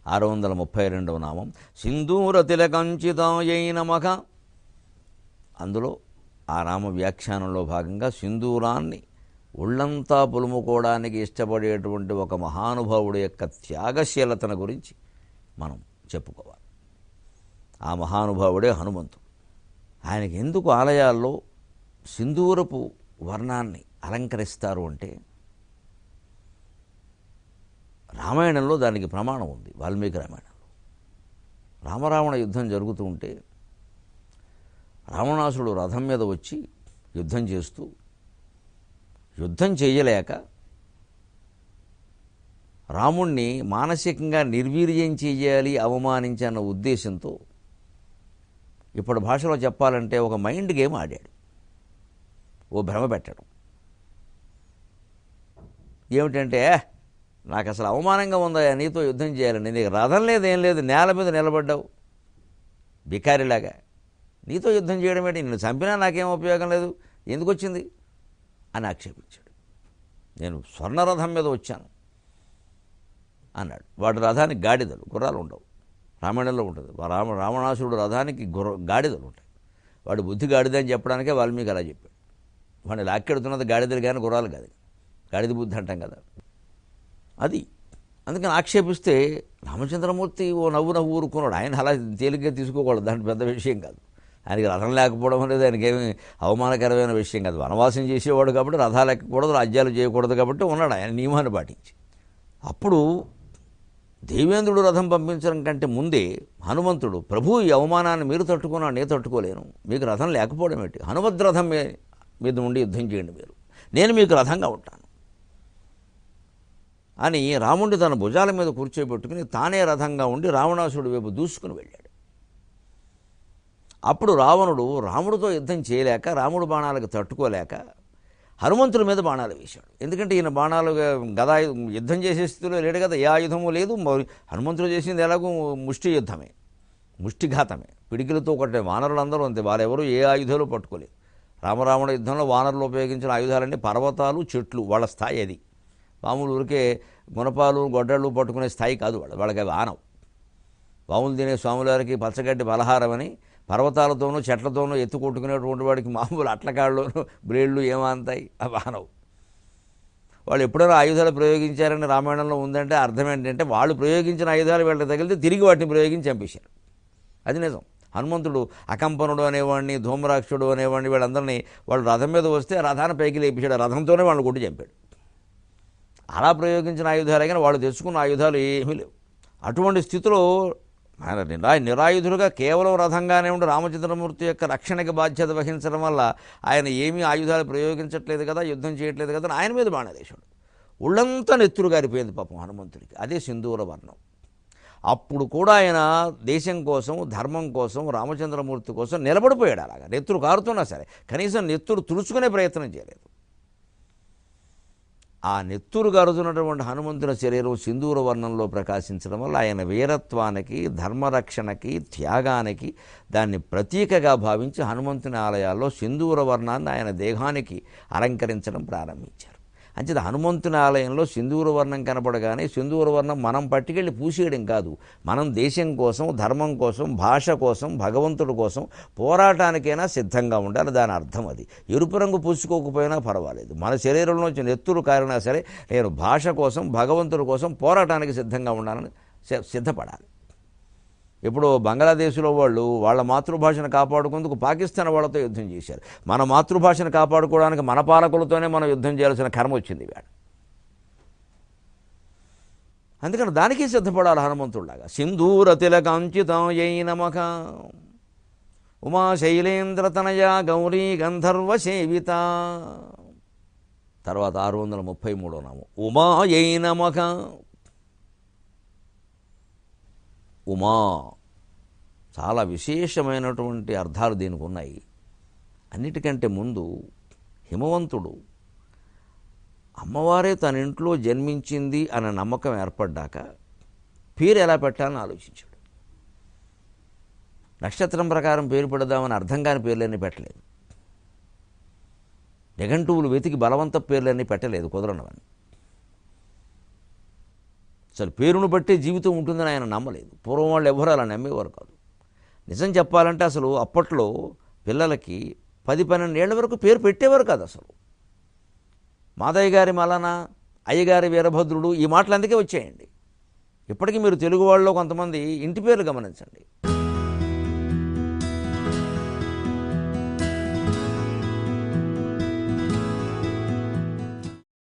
ఆరు వందల ముప్పై రెండవ నామం సింధూర తిలకంచితాయైన మఖ అందులో ఆ నామ వ్యాఖ్యానంలో భాగంగా సింధూరాన్ని ఒళ్ళంతా పులుముకోవడానికి ఇష్టపడేటువంటి ఒక మహానుభావుడి యొక్క త్యాగశీలతను గురించి మనం చెప్పుకోవాలి ఆ మహానుభావుడే హనుమంతుడు ఆయనకి ఎందుకు ఆలయాల్లో సింధూరపు వర్ణాన్ని అలంకరిస్తారు అంటే రామాయణంలో దానికి ప్రమాణం ఉంది వాల్మీకి రామాయణంలో రామరావణ యుద్ధం జరుగుతూ ఉంటే రావణాసుడు రథం మీద వచ్చి యుద్ధం చేస్తూ యుద్ధం చేయలేక రాముణ్ణి మానసికంగా నిర్వీర్యం చేయాలి అవమానించన్న ఉద్దేశంతో ఇప్పుడు భాషలో చెప్పాలంటే ఒక మైండ్ గేమ్ ఆడాడు ఓ భ్రమ పెట్టడం ఏమిటంటే "ఏ, నాకు అసలు అవమానంగా ఉందా నీతో యుద్ధం చేయాలని నీకు రథం లేదు ఏం లేదు నేల మీద నిలబడ్డావు బికారిలాగా నీతో యుద్ధం చేయడం ఏంటి నిన్ను చంపినా నాకేం ఉపయోగం లేదు ఎందుకు వచ్చింది అని ఆక్షేపించాడు నేను స్వర్ణరథం మీద వచ్చాను అన్నాడు వాడి రథానికి గాడిదలు గుర్రాలు ఉండవు రామాయణంలో ఉంటుంది రామ రావణాసురుడు రథానికి గుర్ర గాడిదలు ఉంటాయి వాడు బుద్ధి గాడిద అని చెప్పడానికే వాల్మీకి అలా చెప్పాడు వాడిని లాక్కెడుతున్నది గాడిదలు కానీ గుర్రాలు కాదు గాడిద బుద్ధి అంటాం కదా అది అందుకని ఆక్షేపిస్తే రామచంద్రమూర్తి ఓ నవ్వు నవ్వు ఊరుకున్నాడు ఆయన అలా తేలిగ్గా తీసుకోకూడదు దాంట్లో పెద్ద విషయం కాదు ఆయనకి రథం లేకపోవడం అనేది ఆయనకి ఏమి అవమానకరమైన విషయం కాదు వనవాసం చేసేవాడు కాబట్టి రథాలు ఎక్కకూడదు రాజ్యాలు చేయకూడదు కాబట్టి ఉన్నాడు ఆయన నియమాన్ని పాటించి అప్పుడు దేవేంద్రుడు రథం పంపించడం కంటే ముందే హనుమంతుడు ప్రభు ఈ అవమానాన్ని మీరు తట్టుకున్నా నేను తట్టుకోలేను మీకు రథం లేకపోవడం ఏంటి హనుమద్ రథం మీ- మీద ఉండి యుద్ధం చేయండి మీరు నేను మీకు రథంగా ఉంటాను అని రాముడిని తన భుజాల మీద కూర్చోబెట్టుకుని తానే రథంగా ఉండి రావణాసుడి వైపు దూసుకుని వెళ్ళాడు అప్పుడు రావణుడు రాముడితో యుద్ధం చేయలేక రాముడు బాణాలకు తట్టుకోలేక హనుమంతుడి మీద బాణాలు వేశాడు ఎందుకంటే ఈయన బాణాలు గదా యుద్ధం చేసే స్థితిలో లేడు కదా ఏ ఆయుధము లేదు మరి హనుమంతుడు చేసింది ఎలాగో ముష్టి యుద్ధమే ముష్టిఘాతమే పిడికిలతో కొట్టే వానరులందరూ అంతే వారెవరూ ఏ ఆయుధాలు పట్టుకోలేదు రామరావణ యుద్ధంలో వానరులు ఉపయోగించిన ఆయుధాలన్నీ పర్వతాలు చెట్లు వాళ్ళ స్థాయి అది మామూలు ఊరికే గుణపాలు గొడ్డళ్ళు పట్టుకునే స్థాయి కాదు వాళ్ళ వాళ్ళకి అవి ఆనవు పాములు తినే స్వాములారికి పచ్చగడ్డి పలహారమని పర్వతాలతోనూ చెట్లతోనూ ఎత్తు కొట్టుకునేటువంటి వాడికి మామూలు అట్లకాళ్ళలోనూ బ్రేళ్ళు ఏమంతాయి అవి ఆనవు వాళ్ళు ఎప్పుడైనా ఆయుధాలు ప్రయోగించారని రామాయణంలో ఉందంటే అర్థం ఏంటంటే వాళ్ళు ప్రయోగించిన ఆయుధాలు వీళ్ళకి తగిలితే తిరిగి వాటిని ప్రయోగించి చంపేశారు అది నిజం హనుమంతుడు అకంపనుడు అనేవాడిని ధూమరాక్షుడు అనేవాడిని వీళ్ళందరినీ వాళ్ళు రథం మీద వస్తే ఆ రథాన్ని పైకి లేపించాడు ఆ రథంతోనే వాళ్ళని కొట్టి చంపాడు అలా ప్రయోగించిన ఆయుధాలే కానీ వాళ్ళు తెచ్చుకున్న ఆయుధాలు ఏమీ లేవు అటువంటి స్థితిలో ఆయన నిరా నిరాయుధులుగా కేవలం రథంగానే ఉండి రామచంద్రమూర్తి యొక్క రక్షణకి బాధ్యత వహించడం వల్ల ఆయన ఏమీ ఆయుధాలు ప్రయోగించట్లేదు కదా యుద్ధం చేయట్లేదు కదా అని ఆయన మీద బాణదేశాడు ఒళ్ళంతా నెత్తురు గారిపోయింది పాపం హనుమంతుడికి అదే సింధూర వర్ణం అప్పుడు కూడా ఆయన దేశం కోసం ధర్మం కోసం రామచంద్రమూర్తి కోసం నిలబడిపోయాడు అలాగా నెత్తురు కారుతున్నా సరే కనీసం నెత్తురు తుడుచుకునే ప్రయత్నం చేయలేదు ఆ నెత్తురు గరుతున్నటువంటి హనుమంతుని శరీరం సింధూర వర్ణంలో ప్రకాశించడం వల్ల ఆయన వీరత్వానికి ధర్మరక్షణకి త్యాగానికి దాన్ని ప్రతీకగా భావించి హనుమంతుని ఆలయాల్లో సింధూర వర్ణాన్ని ఆయన దేహానికి అలంకరించడం ప్రారంభించారు అంచేత హనుమంతుని ఆలయంలో సింధూర వర్ణం కనపడగానే సింధూర వర్ణం మనం పట్టుకెళ్ళి పూసేయడం కాదు మనం దేశం కోసం ధర్మం కోసం భాష కోసం భగవంతుడి కోసం పోరాటానికైనా సిద్ధంగా ఉండాలి దాని అర్థం అది ఎరుపు రంగు పూసుకోకపోయినా పర్వాలేదు మన శరీరంలోంచి నెత్తురు కారినా సరే నేను భాష కోసం భగవంతుడి కోసం పోరాటానికి సిద్ధంగా ఉండాలని సి- సిద్ధపడాలి ఇప్పుడు బంగ్లాదేశ్లో వాళ్ళు వాళ్ళ మాతృభాషను కాపాడుకుందుకు పాకిస్తాన్ వాళ్ళతో యుద్ధం చేశారు మన మాతృభాషను కాపాడుకోవడానికి మన పాలకులతోనే మనం యుద్ధం చేయాల్సిన కర్మ వచ్చింది వేడ అందుకని దానికి సిద్ధపడాలి హనుమంతుడిలాగా సింధూర తిలకాంచితం యై నమక ఉమా శైలేంద్ర తనయ గౌరీ గంధర్వ సేవిత తర్వాత ఆరు వందల ముప్పై మూడో నామం ఉమా యై నమక ఉమా చాలా విశేషమైనటువంటి అర్థాలు దీనికి ఉన్నాయి అన్నిటికంటే ముందు హిమవంతుడు అమ్మవారే తన ఇంట్లో జన్మించింది అన్న నమ్మకం ఏర్పడ్డాక పేరు ఎలా పెట్టాలని ఆలోచించాడు నక్షత్రం ప్రకారం పేరు పెడదామని అర్థం కాని పేర్లన్నీ పెట్టలేదు నిఘంటువులు వెతికి బలవంత పేర్లన్నీ పెట్టలేదు కుదరనవని అసలు పేరును బట్టే జీవితం ఉంటుందని ఆయన నమ్మలేదు పూర్వం వాళ్ళు ఎవరు అలా నమ్మేవారు కాదు నిజం చెప్పాలంటే అసలు అప్పట్లో పిల్లలకి పది పన్నెండేళ్ల వరకు పేరు పెట్టేవారు కాదు అసలు మాదయ్య గారి మలన అయ్యగారి వీరభద్రుడు ఈ మాటలు అందుకే వచ్చాయండి ఇప్పటికీ మీరు తెలుగు వాళ్ళలో కొంతమంది ఇంటి పేర్లు గమనించండి